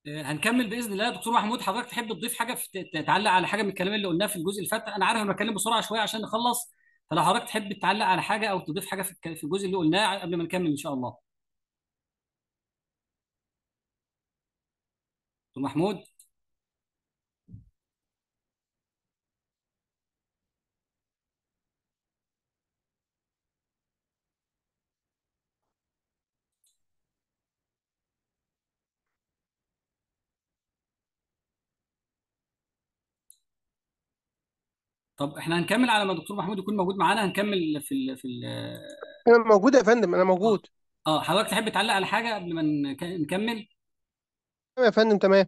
آه، هنكمل باذن الله دكتور محمود حضرتك تحب تضيف حاجه في ت- تعلق على حاجه من الكلام اللي قلناه في الجزء اللي فات انا عارف انا بتكلم بسرعه شويه عشان نخلص فلو حضرتك تحب تعلق على حاجه او تضيف حاجه في الك- في الجزء اللي قلناه قبل ما نكمل ان شاء الله دكتور محمود طب احنا هنكمل على ما دكتور محمود يكون موجود معانا هنكمل في ال في ال انا موجود يا فندم انا اه موجود اه حضرتك تحب تعلق على حاجه قبل ما نك- نكمل تمام يا فندم تمام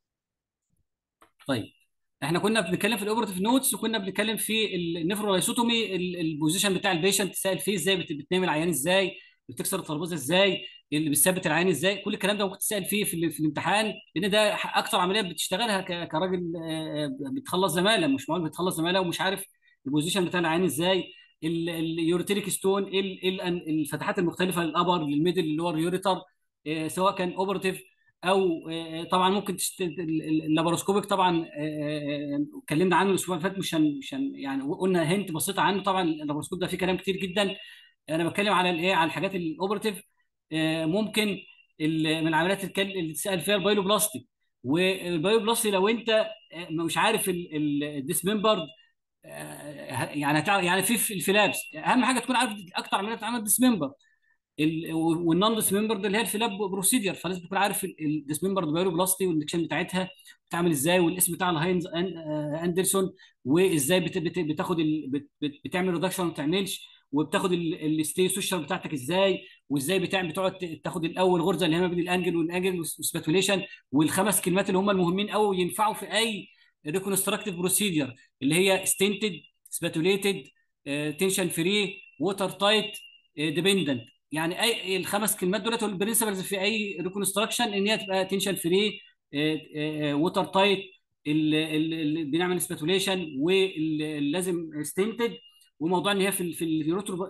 طيب احنا كنا بنتكلم في الاوبرتيف نوتس وكنا بنتكلم في النفرولايسوتومي البوزيشن بتاع البيشنت تسال فيه ازاي بت- بتنام العيان ازاي بتكسر الترابيزه ازاي اللي بتثبت العيان ازاي كل الكلام ده ممكن تسال فيه في, ال- في الامتحان لان ده ح- اكتر عمليه بتشتغلها ك- كراجل آه، آه، بتخلص زماله مش معقول بتخلص زماله ومش عارف البوزيشن بتاع العيان ازاي اليوريتريك ستون ايه ال- إيه ال- الفتحات المختلفه للابر للميدل للور يوريتر آه، سواء كان اوبرتيف او آه، طبعا ممكن تشت... ال- ال- اللاباروسكوبيك طبعا آه، آه، اتكلمنا عنه الاسبوع اللي فات مش هن... مش هن... يعني قلنا هنت بسيطه عنه طبعا اللاباروسكوب ده فيه كلام كتير جدا انا بتكلم على الايه على الحاجات الاوبرتيف آه، ممكن ال- من العمليات الكل- اللي تسال فيها البايلوبلاستي والبايلوبلاستي لو انت آه، مش عارف الديسممبر يعني هتعرف يعني في في الفلابس اهم حاجه تكون عارف اكتر عمليات بتتعمل ديسممبر والنون ديسممبر ده اللي هي الفلاب بروسيدير فلازم تكون عارف الديسممبر بايلوبلاستي والاكشن بتاعتها بتعمل ازاي والاسم بتاع الهاينز أن- آه، اندرسون وازاي بت- بت- بتاخد ال- بت- بت- بتعمل ريدكشن وما بتعملش وبتاخد الستي سوشيال بتاعتك ازاي وازاي بتعمل بتقعد ت- تاخد الاول غرزه اللي هي ما بين الانجل والانجل والسباتوليشن والخمس كلمات اللي هم المهمين قوي ينفعوا في اي ريكونستراكتيف بروسيدير اللي هي ستنتد سباتوليتد تنشن فري ووتر تايت ديبندنت يعني اي الخمس كلمات دولت البرنسبلز في اي ريكونستراكشن ان هي تبقى تنشن فري ووتر تايت بنعمل سباتوليشن ولازم ستنتد وموضوع ان هي في ال في اليوروتر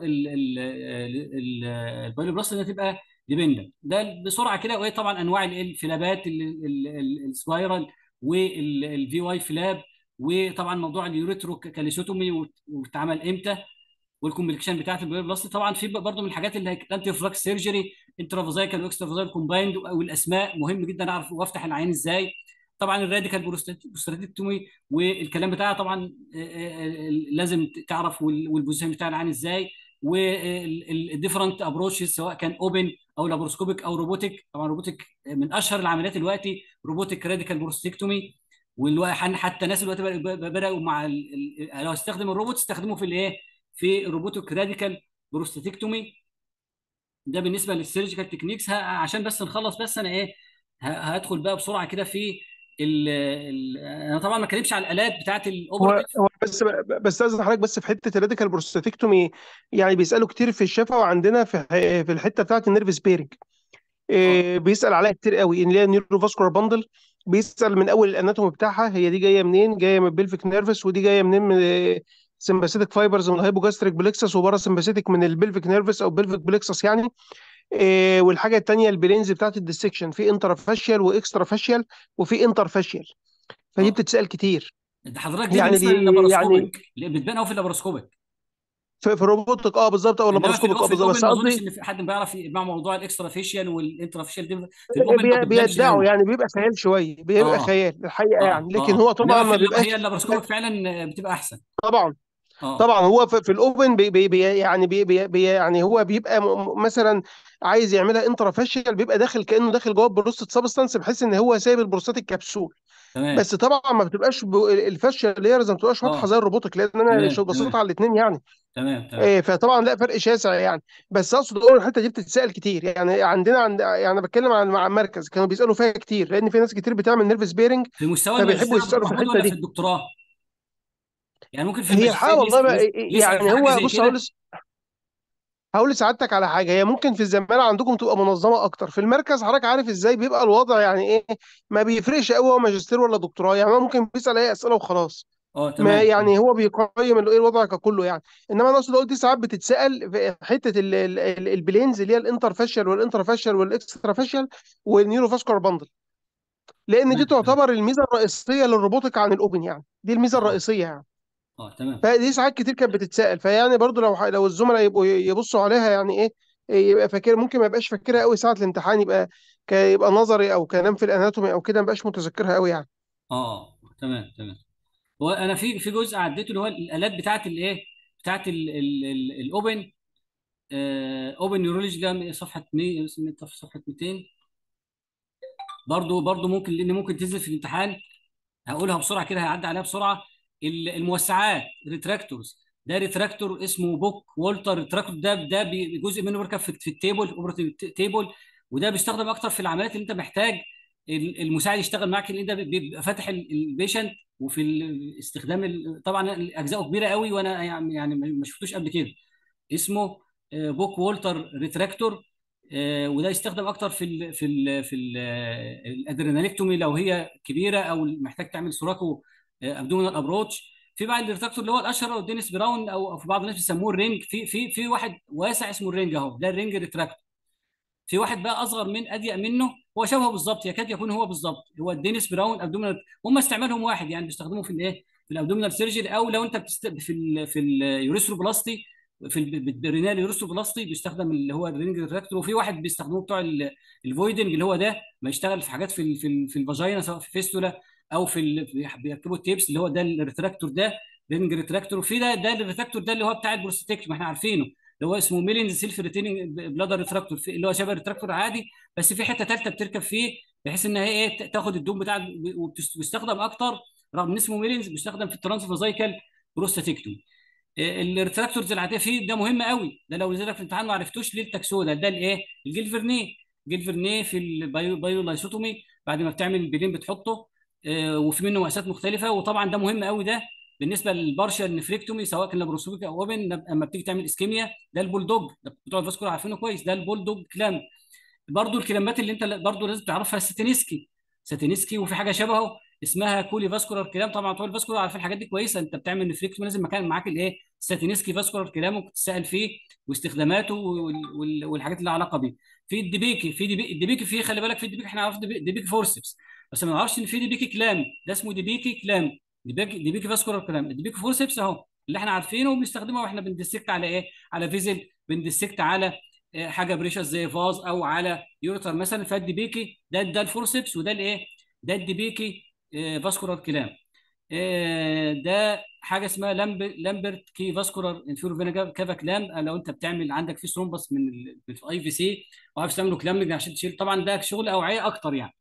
البايلو بلس انها تبقى ديبندنت ده بسرعه كده وايه طبعا انواع ال- الفلابات ال- ال- ال- السبايرال والفي واي فلاب وطبعا موضوع اليوريترو كاليسوتومي واتعمل امتى والكومبليكيشن بتاعت البيور بلاست طبعا في برضه من الحاجات اللي الانتي فلاكس سيرجري انترافازايكال واكسترافازايكال كومبايند والاسماء مهم جدا اعرف وافتح العين ازاي طبعا الراديكال بروستاتيكتومي والكلام بتاعها طبعا آه، آه، آه، لازم تعرف وال- والبوزيشن بتاع العين ازاي والديفرنت ابروتشز سواء كان اوبن او لابروسكوبيك او روبوتك طبعا روبوتك من اشهر العمليات دلوقتي روبوتك راديكال بروستاتيكتومي والوقت حتى الناس دلوقتي بدأوا بدأوا مع ال- ال- لو استخدموا الروبوت استخدموا في الايه في الروبوتك راديكال بروستاتيكتومي ده بالنسبه للسيرجيكال تكنيكس ه- عشان بس نخلص بس انا ايه ه- هدخل بقى بسرعه كده في ال ال انا طبعا ما اتكلمش على الالات بتاعت هو الاوبرتيف هو بس بس استاذن حضرتك بس في حته الراديكال بروستاتيكتومي يعني بيسالوا كتير في الشفا وعندنا في في الحته بتاعت النيرف سبيرنج اه إيه، بيسال عليها كتير قوي ان هي نيورو فاسكولار باندل بيسال من اول الاناتومي بتاعها هي دي جايه منين جايه من البلفيك نيرفس ودي جايه منين من سمباثيتك فايبرز من الهايبوجاستريك بلكسس وبارا سمباثيتك من البلفيك نيرفس او بلفيك بلكسس يعني إيه، والحاجه الثانيه البلينز بتاعت الديسكشن في انترافاشيال واكسترا فاشيال وفي انترفاشيال فدي اه بتتسال كتير ده حضرتك دي يعني بالنسبه دي يعني لللابروسكوبيك اللي بتبان قوي في اللابروسكوبيك في, في الروبوتك اه بالظبط او انما في اللابروسكوبيك الأو- اه في بالظبط الاوبن بس ما اظنش قصدي ان في حد بيعرف مع موضوع الاكسترا فيشيال والانترا فيشيال دي في الاوبن ما بي- بتبانش بيدعوا قوي يعني بيبقى خيال شويه بيبقى اه خيال الحقيقه اه يعني لكن اه هو طبعا انما في ما ال- هي بيبقاش اللابروسكوبيك فعلا بتبقى احسن طبعا اه طبعا هو في, في الاوبن بي بي بي يعني بي بي بي يعني هو بيبقى م- م- مثلا عايز يعملها انترافاشيال بيبقى داخل كانه داخل جوه بروستات سبستانس بحيث ان هو سايب البروستات الكبسول تمام بس طبعا ما بتبقاش ب- الفاشيال لايرز ما بتبقاش واضحه اه زي الروبوتك لان انا تمام شو بصيت تمام على الاثنين يعني تمام تمام إيه، فطبعا لا فرق شاسع يعني بس اقصد اقول الحته دي بتتسال كتير يعني عندنا عند يعني أنا بتكلم عن مع مركز كانوا بيسالوا فيها كتير لان في ناس كتير بتعمل نيرف سبيرنج في مستوى الماجستير فبيحبوا يا دكتور يسالوا في محمود الحته ولا في دي الدكتوراه؟ يعني ممكن في هي الحقيقه الماجستير والله يسأل, بقى يسأل, إيه- يسأل في يعني حاجه هو زي بص هقول كده لس- هقول لسعادتك على حاجه هي ممكن في الزماله عندكم تبقى منظمه اكتر في المركز حضرتك عارف ازاي بيبقى الوضع يعني ايه ما بيفرقش قوي هو ماجستير ولا دكتوراه يعني هو ممكن بيسال اي اسئله وخلاص اه ما تمام يعني هو بيقيم ال- ايه الوضع ككله يعني انما انا اقصد اقول دي ساعات بتتسال في حته ال- ال- ال- البلينز اللي هي الانترفاشيال والانترفاشيال والاكسترافاشيال والنيورو فاسكولار باندل لان دي تمام تمام تعتبر الميزه الرئيسيه للروبوتك عن الاوبن يعني دي الميزه اه الرئيسيه يعني اه تمام فدي ساعات كتير كانت بتتسال فيعني برضو لو لو الزملاء يبقوا يبصوا عليها يعني ايه إيه يبقى فاكر ممكن ما يبقاش فاكرها قوي ساعه الامتحان يبقى ك- يبقى نظري او كلام في الاناتومي او كده ما يبقاش متذكرها قوي يعني اه تمام تمام هو انا في في جزء عديته اللي هو الالات بتاعت الايه بتاعت ال- ال- ال- الاوبن اوبن نيورولوجي ده صفحه 100 صفحه 200 برضو برضو ممكن لان ممكن تنزل في الامتحان هقولها بسرعه كده هيعدي عليها بسرعه ال- الموسعات ريتراكتورز ده ريتراكتور اسمه بوك والتر ريتراكتور ده ده بي- جزء منه بيركب في في التيبل اوبرتيف تيبل وده بيستخدم اكتر في العمليات اللي انت محتاج ال- المساعد يشتغل معاك اللي ده بيبقى فاتح ال- البيشنت وفي الاستخدام ال- طبعا اجزاءه كبيره قوي وانا يعني يعني ما شفتوش قبل كده اسمه آه، بوك والتر ريتراكتور آه، وده يستخدم اكتر في ال في ال في ال الادرينالكتومي لو هي كبيره او محتاج تعمل سوراكو ابدومينال ابروتش في بقى الريتراكتور اللي هو الاشهر هو الدينيس براون او أو في بعض الناس بيسموه الرينج في في في واحد واسع اسمه الرينج اهو ده الرينج ريتراكتور في واحد بقى اصغر من اضيق منه هو شبهه بالظبط يكاد يكون هو بالظبط هو الدينيس براون ابدومينال هم استعمالهم واحد يعني بيستخدموه في الايه في الابدومينال سيرجري او لو انت بتست... في ال... في اليوريثروبلاستي في البرينال يوريثروبلاستي بيستخدم اللي هو الرينج ريتراكتور وفي واحد بيستخدموه بتوع ال- الفويدنج اللي هو ده ما يشتغل في حاجات في ال... في, ال... في الفاجينا سواء في فيستولا او في ال... بيركبوا التيبس اللي هو ده الريتراكتور ده رينج ريتراكتور وفي ده ده الريتراكتور ده اللي هو بتاع البروستيك ما احنا عارفينه اللي هو اسمه ميلينز سيلف ريتيننج بلادر ريتراكتور اللي هو شبه الريتراكتور عادي بس في حته ثالثه بتركب فيه بحيث ان هي ايه تاخد الدوم بتاعك وبيستخدم اكتر رغم ان اسمه ميلينز بيستخدم في الترانسفازايكال بروستاتيكتومي الريتراكتورز العاديه فيه ده مهم قوي ده لو نزل لك في الامتحان ما عرفتوش ليلتك سودا ده الايه الجلفرنيه الجلفرنيه في البايو لايسوتومي بعد ما بتعمل البرين بتحطه آه، وفي منه مقاسات مختلفه وطبعا ده مهم قوي ده بالنسبه للبارشال نفريكتومي سواء كان لابروسكوبيك او اوبن لما بتيجي تعمل اسكيميا ده البولدوج ده بتوع الفاسكولار عارفينه كويس ده البولدوج كلام برضو الكلمات اللي انت برضو لازم تعرفها ساتينسكي ساتينسكي وفي حاجه شبهه اسمها كولي فاسكولار كلام طبعا بتوع الفاسكولار عارفين الحاجات دي كويسه انت بتعمل نفريكتومي لازم مكان معاك الايه ساتينسكي فاسكولار كلام ممكن تسال فيه واستخداماته وال- وال- والحاجات اللي لها علاقه بيه في الدبيكي في دبي الدبيكي فيه خلي بالك في الدبيكي احنا عارفين دبي- دبيكي فورسبس بس ما نعرفش ان في دبيكي كلام ده اسمه دبيكي كلام دبيكي دبيكي فاسكولار كلام الدبيكي فورسبس اهو اللي احنا عارفينه وبنستخدمه واحنا بندسكت على ايه على فيزل بندسكت على آه، حاجه بريشس زي فاز او على يورتر مثلا فالدبيكي ده ده الفورسبس وده الايه ده الدبيكي آه، فاسكولار كلام آه، ده حاجه اسمها لامب لامبرت كي فاسكولار انفيرو فينا كافا كلام آه، لو انت بتعمل عندك في ثرومبس من الاي في سي وعايز تعمله كلام عشان تشيل طبعا ده شغل اوعيه اكتر يعني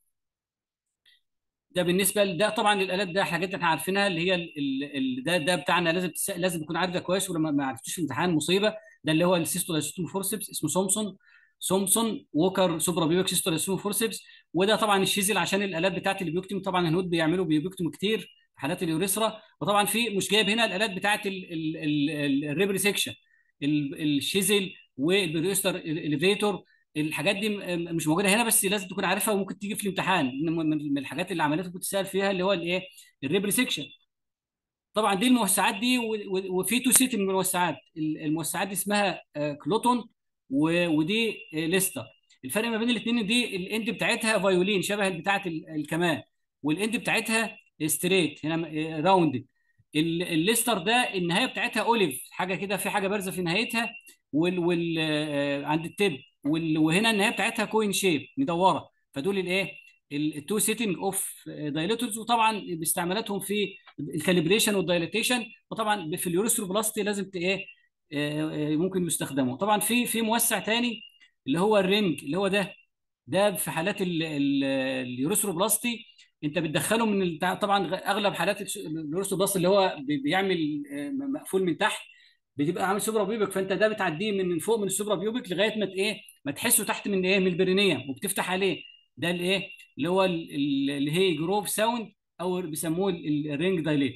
ده بالنسبه لده طبعا الالات ده حاجات احنا عارفينها اللي هي ال ال ال ده ده بتاعنا لازم تس... لازم تكون عارف ده كويس ولما ما عرفتوش في الامتحان مصيبه ده اللي هو السيستولايستوم فورسبس اسمه سومسون سومسون ووكر سوبرا بيوك سيستولايستوم فورسبس وده طبعا الشيزل عشان الالات بتاعت البيوكتوم طبعا الهنود بيعملوا بيوكتوم كتير في حالات اليوريثرا وطبعا في مش جايب هنا الالات بتاعت الريبري سيكشن الشيزل والبريوستر اليفيتور الحاجات دي م- مش موجوده هنا بس لازم تكون عارفها وممكن تيجي في الامتحان إن من من الحاجات اللي عمليات كنت تسال فيها اللي هو الايه الريبري سيكشن طبعا دي الموسعات دي و- و- وفي تو سيت من الموسعات ال- الموسعات دي اسمها آه، كلوتون و- ودي آه، ليستر الفرق ما بين الاثنين دي الاند بتاعتها فايولين شبه بتاعه ال- الكمان والاند بتاعتها ستريت هنا راوندد الليستر ده النهايه بتاعتها اوليف حاجه كده في حاجه بارزه في نهايتها وال وال آه، عند التب وال- وهنا النهايه بتاعتها كوين شيب مدوره فدول الايه التو سيتنج اوف دايليتورز وطبعا باستعمالاتهم في الكاليبريشن والدايليتيشن وطبعا في اليوريثروبلاستي لازم ت- ايه آه، آه، ممكن يستخدموا طبعا في في موسع تاني اللي هو الرينج اللي هو ده ده في حالات ال- ال- اليوريثروبلاستي انت بتدخله من ال- طبعا غ- اغلب حالات الش- اليوريثروبلاستي اللي هو بي- بيعمل آه، مقفول من تحت بتبقى عامل سوبرا بيوبك فانت ده بتعديه من من فوق من السوبرا بيوبك لغايه ما ت- ايه ما تحسه تحت من ايه من البرينيه وبتفتح عليه ده الايه اللي هو ال- ال- اللي هي جروف ساوند او بيسموه ال- ال- الرينج دايليتور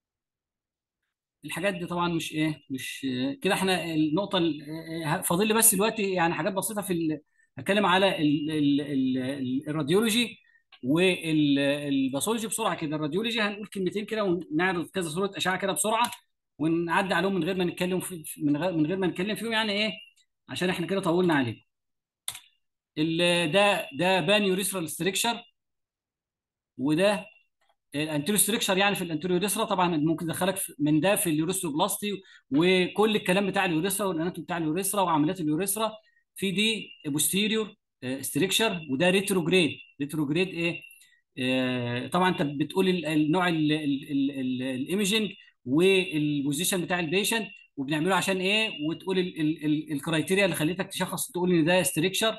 الحاجات دي طبعا مش ايه مش آه، كده احنا النقطه ال- آه، فاضل لي بس دلوقتي يعني حاجات بسيطه في ال- هتكلم على ال- ال- ال- ال- الراديولوجي والباثولوجي بسرعه كده الراديولوجي هنقول كلمتين كده ونعرض كذا صوره اشعه كده بسرعه ونعدي عليهم من غير ما نتكلم في من غير من غير ما نتكلم فيهم يعني ايه عشان احنا كده طولنا عليه ال- ده ده بان يوريثرال ستريكشر وده الانتيريو ستريكشر يعني في الانتيريو يوريثرا طبعا ممكن يدخلك من ده في اليوريثروبلاستي وكل الكلام بتاع اليوريثرا والاناتومي بتاع اليوريثرا وعمليات اليوريثرا في دي بوستيريور ستريكشر وده ريتروجريد ريتروجريد ايه آه طبعا انت بتقول النوع الايمجنج والبوزيشن بتاع البيشنت وبنعمله عشان ايه وتقول الكرايتيريا اللي خليتك تشخص تقول ان ده ستريكشر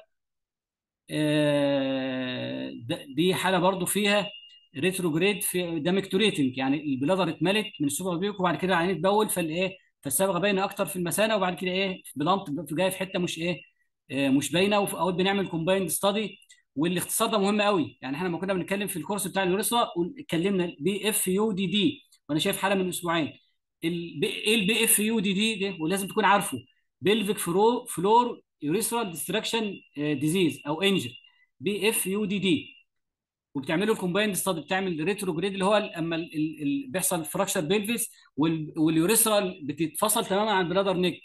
آه دي حاله برضو فيها ريتروجريد في ده ميكتوريتنج يعني البلادر اتملت من السوبر بيك وبعد كده العين اتبول فالايه فالصبغه باينه اكتر في المثانه وبعد كده ايه بلانت جايه في حته مش ايه آه مش باينه اوقات بنعمل كومبايند ستادي والاختصار ده مهم قوي يعني احنا لما كنا بنتكلم في الكورس بتاع اليوريثرا اتكلمنا بي اف يو دي دي وانا شايف حاله من اسبوعين ايه البي اف يو دي دي ده ولازم تكون عارفه بيلفيك فرو فلور يوريثرال ديستراكشن ديزيز او انجل بي اف يو دي دي وبتعملوا الكومبايند ستادي بتعمل ريتروجريد اللي هو اما ال ال بيحصل فراكشر بيلفيس واليوريثرال بتتفصل تماما عن البلادر نيك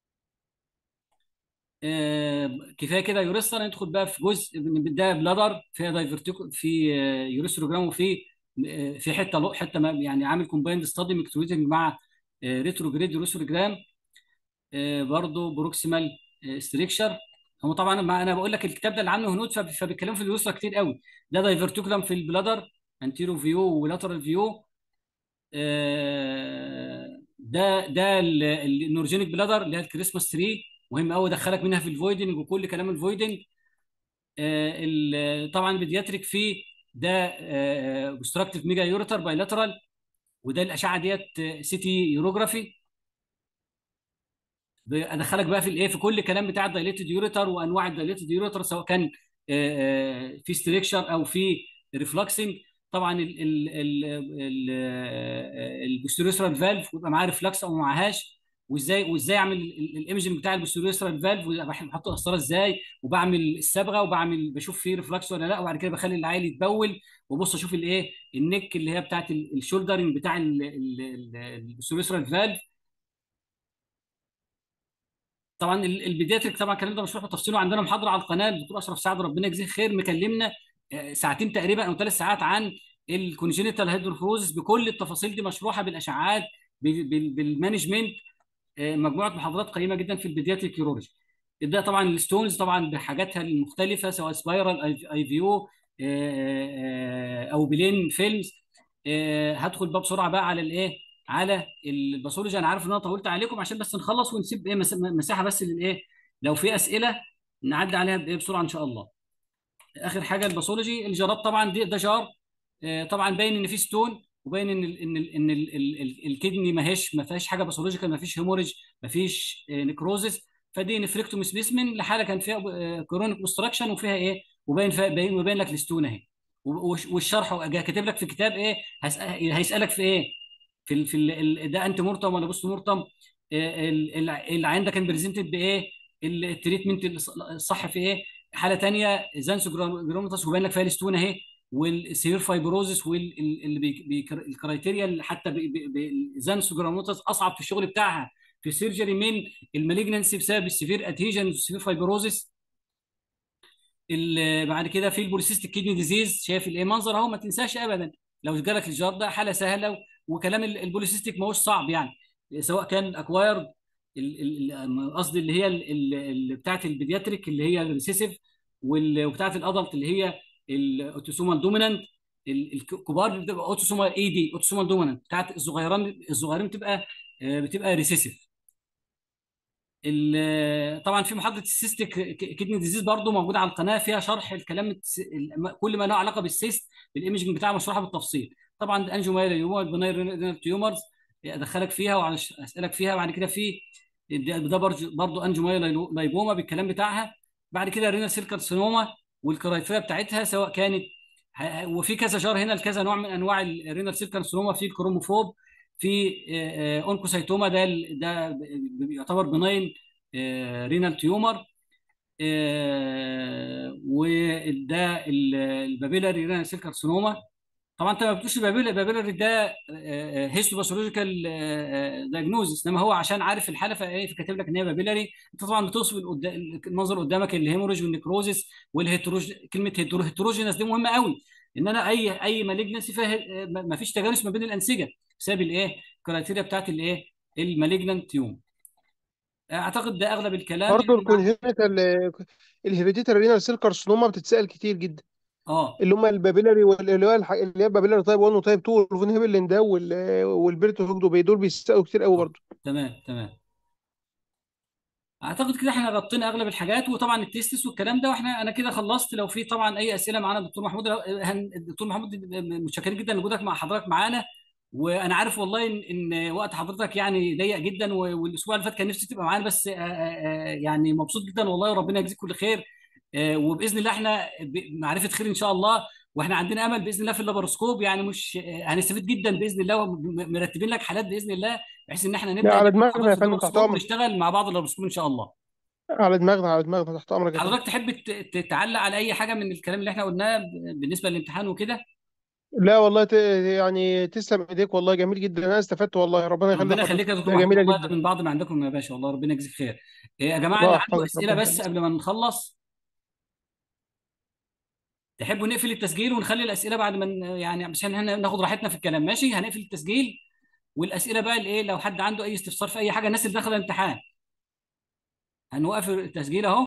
آه كفايه كده يوريثرا ندخل بقى في جزء من ده بلادر فيها دايفرتيكو في آه يوريثروجرام وفي آه في حته حته يعني عامل كومبايند ستادي ميكتويتنج مع آه ريتروجريد يوريثروجرام آه برضه بروكسيمال آه ستريكشر هم طبعا ما انا بقول لك الكتاب ده اللي عامله هنود فبيتكلموا في اليوريثرا كتير قوي ده دايفرتيكولم في البلادر انتيرو فيو ولاترال فيو آه ده ده النورجينيك بلادر اللي هي الكريسماس تري مهم قوي ادخلك منها في الفويدنج وكل كلام الفويدنج آه طبعا البيدياتريك فيه ده اوبستراكتيف ميجا يوريتر بايلاترال وده الاشعه ديت سيتي يوروجرافي ادخلك بقى في الايه في كل الكلام بتاع الدايليتد يوريتر وانواع الدايليتد يوريتر سواء كان آه في ستريكشر او في ريفلكسنج طبعا البوستيريوسترال فالف ويبقى معاه ريفلكس او ما معهاش وازاي وازاي اعمل الايمجن بتاع البوستيريوسترال فالف وبحط القسطره ازاي وبعمل الصبغه وبعمل بشوف فيه ريفلكس ولا لا وبعد كده بخلي العيل يتبول وابص اشوف الايه النك اللي هي بتاعت الشولدرنج بتاع البوستيريوسترال فالف طبعا البيدياتريك طبعا الكلام ده مشروح بتفصيله عندنا محاضره على القناه الدكتور اشرف سعد ربنا يجزيه خير مكلمنا ساعتين تقريبا او ثلاث ساعات عن الكونجينيتال هيدروفروزس بكل التفاصيل دي مشروحه بالاشعاعات بالمانجمنت مجموعه محاضرات قيمه جدا في البيدياتريك كيورولوجي ده طبعا الستونز طبعا بحاجاتها المختلفه سواء سبايرال اي في او او بلين فيلمز هدخل بقى بسرعه بقى على الايه على الباثولوجي انا عارف ان انا طولت عليكم عشان بس نخلص ونسيب ايه مساحه بس للايه لو في اسئله نعدي عليها بايه بسرعه ان شاء الله اخر حاجه الباثولوجي الجراب طبعا دي ده جار طبعا باين ان في ستون وباين ان ال ان ال ان ال ال ال الكدني ما هيش ما فيهاش حاجه باثولوجيكال ما فيش هيموريج ما فيش نكروزس فدي نفريكتوم سبيسمن لحاله كان فيها كرونيك اوبستراكشن وفيها ايه وباين فيها باين وباين لك الستون اهي والشرح كاتب لك في كتاب ايه هيسالك في ايه في ال في ال ده انت مورتم ولا بوست مورتم العين ده كان بريزنتد بايه التريتمنت الصح في ايه حاله ثانيه زانسو جراماتوس وباين لك فيها الستون اهي والسيفير فايبروزس والكرايتيريا اللي حتى زانسو جراماتوس اصعب في الشغل بتاعها في السيرجري من المالجنسي بسبب السيفير ادهيجن والسيفير فايبروزس بعد كده في البوليسيستيك كيدني ديزيز شايف الايه منظر اهو ما تنساش ابدا لو جالك الجار ده حاله سهله وكلام البوليسيستيك ما هوش صعب يعني سواء كان اكوايرد قصدي اللي هي اللي بتاعت البيدياتريك اللي هي الريسيسيف وبتاعت الادلت اللي هي الاوتوسومال دومينانت الكبار بتبقى اوتوسومال اي دي اوتوسومال دومينانت بتاعت الصغيرين الصغيرين بتبقى بتبقى ريسيسيف طبعا في محاضره السيستيك كدني ديزيز برضو موجوده على القناه فيها شرح الكلام كل ما له علاقه بالسيست بالايمجنج بتاعها مشروحه بالتفصيل طبعا انجيومايلا بناير تيومرز ادخلك فيها واسالك فيها بعد كده في ده برضه انجيومايلا لايبوما بالكلام بتاعها بعد كده رينال سيل كارسينوما والكرايتيريا بتاعتها سواء كانت وفي كذا جار هنا لكذا نوع من انواع الرينال سيل كارسينوما في الكروموفوب في اونكوسايتوما ده ده يعتبر بناين رينال تيومر وده البابيلاري رينال سيل كارسينوما طبعا انت ما بتقولش بابيلاري ده هيستوباثولوجيكال دايجنوزس انما هو عشان عارف الحاله فايه فكاتب لك ان هي بابيلاري انت طبعا بتوصف المنظر قدامك الهيموريج والنكروزس والهيتروج كلمه هيتروجينس دي مهمه قوي ان انا اي اي مالجنسي فيها ما فيش تجانس ما بين الانسجه بسبب الايه الكرايتيريا بتاعت الايه المالجنانت تيوم اعتقد ده اغلب الكلام برضه يعني مع الكونجنتال الهيريديتاري رينال سيل كارسينوما بتتسال كتير جدا اه اللي هم البابيلاري واللي هو الح- اللي هي البابيلاري تايب 1 وتايب 2 والفون هيبلين ده وال- والبيرتو هوجدو بي دول بيسالوا كتير قوي آه. برضه تمام تمام اعتقد كده احنا غطينا اغلب الحاجات وطبعا التيستس والكلام ده واحنا انا كده خلصت لو في طبعا اي اسئله معانا دكتور محمود هن- الدكتور محمود متشكرين جدا لوجودك مع حضرتك معانا وانا عارف والله ان إن وقت حضرتك يعني ضيق جدا و- والاسبوع اللي فات كان نفسي تبقى معانا بس آه، آه، آه، يعني مبسوط جدا والله وربنا يجزيك كل خير آه، وباذن الله احنا ب- معرفه خير ان شاء الله واحنا عندنا امل باذن الله في اللابروسكوب يعني مش آه، هنستفيد جدا باذن الله ومرتبين لك حالات باذن الله بحيث ان احنا لا نبدا على نعمل دماغنا حضرتك يا في فندم تحت اللابروسكوب امرك ونشتغل مع بعض اللابروسكوب ان شاء الله على دماغنا على دماغنا تحت امرك يا فندم حضرتك تحب ت- ت- تعلق على اي حاجه من الكلام اللي احنا قلناه ب- بالنسبه للامتحان وكده لا والله ت... يعني تسلم ايديك والله جميل جدا انا استفدت والله ربنا يخلي ربنا حضرتك يخليك يا دكتور ده محمود جميله والله ده جدا من بعض ما عندكم يا باشا والله ربنا يجزيك خير إيه يا جماعه اللي الله عنده يحفظك اسئله ربنا بس يخليك قبل ما نخلص تحبوا نقفل التسجيل ونخلي الاسئله بعد ما ن- يعني عشان احنا ناخد راحتنا في الكلام ماشي هنقفل التسجيل والاسئله بقى الايه لو حد عنده اي استفسار في اي حاجه الناس اللي داخله الامتحان هنوقف التسجيل اهو